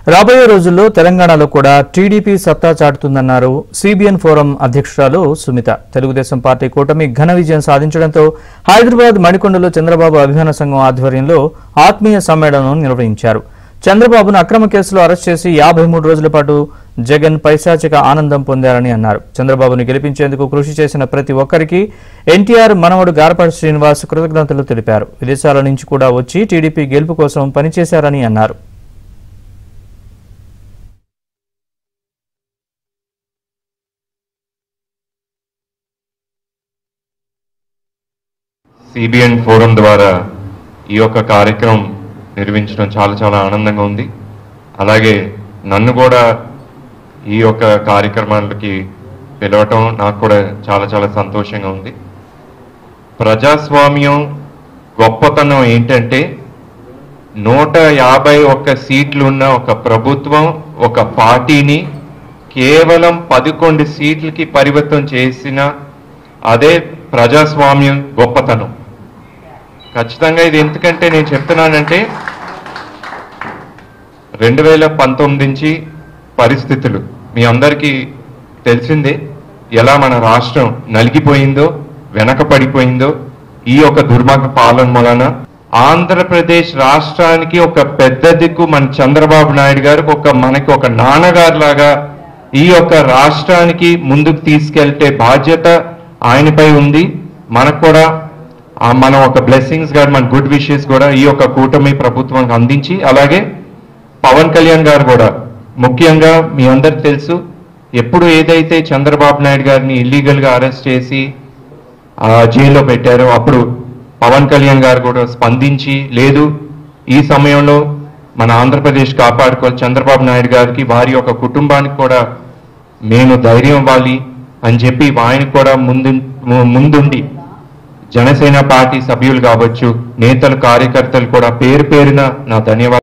రాబోయే రోజుల్లో తెలంగాణలో కూడా టీడీపీ సత్తా చాటుతుందన్నారు సిబిఎన్ ఫోరం అధ్యక్షురాలు సుమిత తెలుగుదేశం పార్టీ కూటమి ఘన విజయం సాధించడంతో హైదరాబాద్ మణికొండలో చంద్రబాబు అభిమాన సంఘం ఆధ్వర్యంలో ఆత్మీయ సమ్మేళనం నిర్వహించారు చంద్రబాబును అక్రమ కేసులో అరెస్ట్ చేసి యాభై మూడు రోజుల పాటు జగన్ పైశాచిక ఆనందం పొందారని అన్నారు చంద్రబాబును గెలిపించేందుకు కృషి చేసిన ప్రతి ఒక్కరికి ఎన్టీఆర్ మనవడు గారపాటి శ్రీనివాస్ కృతజ్ఞతలు తెలిపారు విదేశాల నుంచి కూడా వచ్చి టీడీపీ గెలుపు కోసం పనిచేశారని అన్నారు సిబిఎన్ ఫోరం ద్వారా ఈ యొక్క కార్యక్రమం నిర్వహించడం చాలా చాలా ఆనందంగా ఉంది అలాగే నన్ను కూడా ఈ యొక్క కార్యక్రమాలకి పిలవటం నాకు కూడా చాలా చాలా సంతోషంగా ఉంది ప్రజాస్వామ్యం గొప్పతనం ఏంటంటే నూట యాభై ఒక్క సీట్లు ఉన్న ఒక ప్రభుత్వం ఒక పార్టీని కేవలం పదకొండు సీట్లకి పరివర్తన చేసిన అదే ప్రజాస్వామ్యం గొప్పతనం ఖచ్చితంగా ఇది ఎందుకంటే నేను చెప్తున్నానంటే రెండు వేల పంతొమ్మిది నుంచి పరిస్థితులు మీ అందరికీ తెలిసిందే ఎలా మన రాష్ట్రం నలిగిపోయిందో వెనకపడిపోయిందో ఈ యొక్క దుర్మార్గ పాలన వలన ఆంధ్రప్రదేశ్ రాష్ట్రానికి ఒక పెద్ద దిక్కు మన చంద్రబాబు నాయుడు గారు ఒక మనకి ఒక నాన్నగారు లాగా ఈ యొక్క రాష్ట్రానికి ముందుకు తీసుకెళ్తే బాధ్యత ఆయనపై ఉంది మనకు కూడా ఆ మనం ఒక బ్లెస్సింగ్స్ గారు మన గుడ్ విషెస్ కూడా ఈ యొక్క కూటమి ప్రభుత్వానికి అందించి అలాగే పవన్ కళ్యాణ్ గారు కూడా ముఖ్యంగా మీ అందరికి తెలుసు ఎప్పుడు ఏదైతే చంద్రబాబు నాయుడు గారిని ఇల్లీగల్ గా అరెస్ట్ చేసి ఆ, జైల్లో పెట్టారో అప్పుడు పవన్ కళ్యాణ్ గారు కూడా స్పందించి లేదు ఈ సమయంలో మన ఆంధ్రప్రదేశ్ కాపాడుకోవాలి చంద్రబాబు నాయుడు గారికి వారి యొక్క కుటుంబానికి కూడా మేము ధైర్యం ఇవ్వాలి అని చెప్పి ఆయనకు కూడా ముందు ముందుండి జనసేన పార్టీ సభ్యులు కావచ్చు నేతలు కార్యకర్తలు కూడా పేరు పేరున నా ధన్యవాదాలు